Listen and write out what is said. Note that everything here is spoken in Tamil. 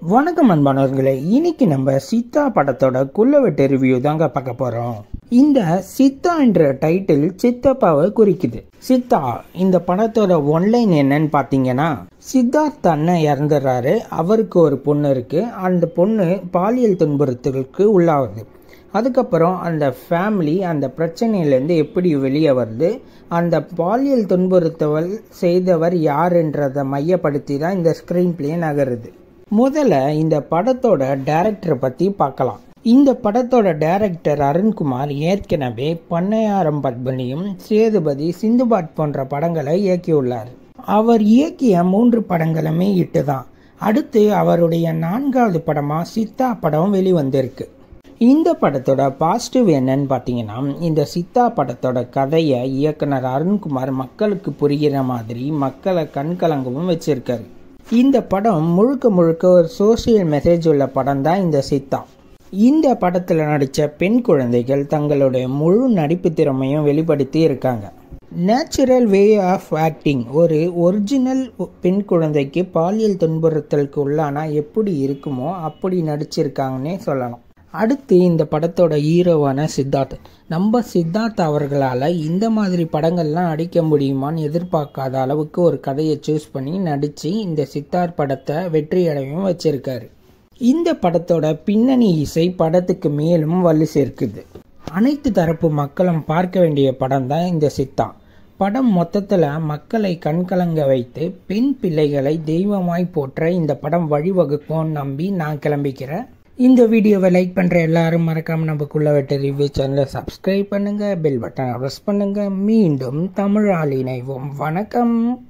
வணக்கம் அன்பானவர்களே இன்னைக்கு நம்ம சித்தா படத்தோட குள்ளவெட்டு ரிவ்யூ தாங்க பார்க்க போறோம் இந்த சித்தா என்ற டைட்டில் சித்தப்பாவை குறிக்குது சித்தா இந்த படத்தோட ஒன்லைன் என்னன்னு பார்த்தீங்கன்னா சித்தார்த் அண்ணன் இறந்துடுறாரு அவருக்கு ஒரு பொண்ணு இருக்கு அந்த பொண்ணு பாலியல் துன்புறுத்தலுக்கு உள்ளாகுது அதுக்கப்புறம் அந்த ஃபேமிலி அந்த பிரச்சனையிலேருந்து எப்படி வெளியே வருது அந்த பாலியல் துன்புறுத்தல் செய்தவர் யாருன்றதை மையப்படுத்தி தான் இந்த ஸ்க்ரீன் பிளே நகருது முதல்ல இந்த படத்தோட டைரக்டரை பற்றி பார்க்கலாம் இந்த படத்தோட டைரக்டர் அருண்குமார் ஏற்கனவே பண்ணையாரம் பத்மினியும் சேதுபதி சிந்துபாட் போன்ற படங்களை இயக்கியுள்ளார் அவர் இயக்கிய மூன்று படங்களுமே இட்டு தான் அடுத்து அவருடைய நான்காவது படமா சித்தா படம் வெளிவந்திருக்கு இந்த படத்தோட பாசிட்டிவ் என்னன்னு பார்த்தீங்கன்னா இந்த சித்தா படத்தோட கதையை இயக்குனர் அருண்குமார் மக்களுக்கு புரிகிற மாதிரி மக்களை கண்கலங்கவும் வச்சிருக்காரு இந்த படம் முழுக்க முழுக்க ஒரு சோசியல் மெசேஜ் உள்ள படம் தான் இந்த சித்தா இந்த படத்தில் நடித்த பெண் குழந்தைகள் தங்களுடைய முழு நடிப்பு திறமையும் வெளிப்படுத்தி இருக்காங்க நேச்சுரல் வே ஆஃப் ஆக்டிங் ஒரு ஒரிஜினல் பெண் குழந்தைக்கு பாலியல் துன்புறுத்தலுக்கு உள்ளானா எப்படி இருக்குமோ அப்படி நடிச்சிருக்காங்கன்னே சொல்லலாம் அடுத்து இந்த படத்தோட ஹீரோவான சித்தார்த் நம்ம சித்தார்த் அவர்களால் இந்த மாதிரி படங்கள்லாம் அடிக்க முடியுமான்னு எதிர்பார்க்காத அளவுக்கு ஒரு கதையை சூஸ் பண்ணி நடித்து இந்த சித்தார்த் படத்தை வெற்றி அடையவும் வச்சிருக்காரு இந்த படத்தோட பின்னணி இசை படத்துக்கு மேலும் வலு சேர்க்குது அனைத்து தரப்பு மக்களும் பார்க்க வேண்டிய படம் தான் இந்த சித்தா படம் மொத்தத்தில் மக்களை கண்கலங்க வைத்து பெண் பிள்ளைகளை தெய்வமாய் போற்ற இந்த படம் வழிவகுக்கும்னு நம்பி நான் கிளம்பிக்கிறேன் இந்த வீடியோவை லைக் பண்ணுற எல்லாரும் மறக்காமல் நமக்குள்ள வெட்ட ரிவ்யூ சேனலை சப்ஸ்கிரைப் பண்ணுங்கள் பெல் பட்டனை ப்ரெஸ் பண்ணுங்கள் மீண்டும் தமிழால் இணைவோம் வணக்கம்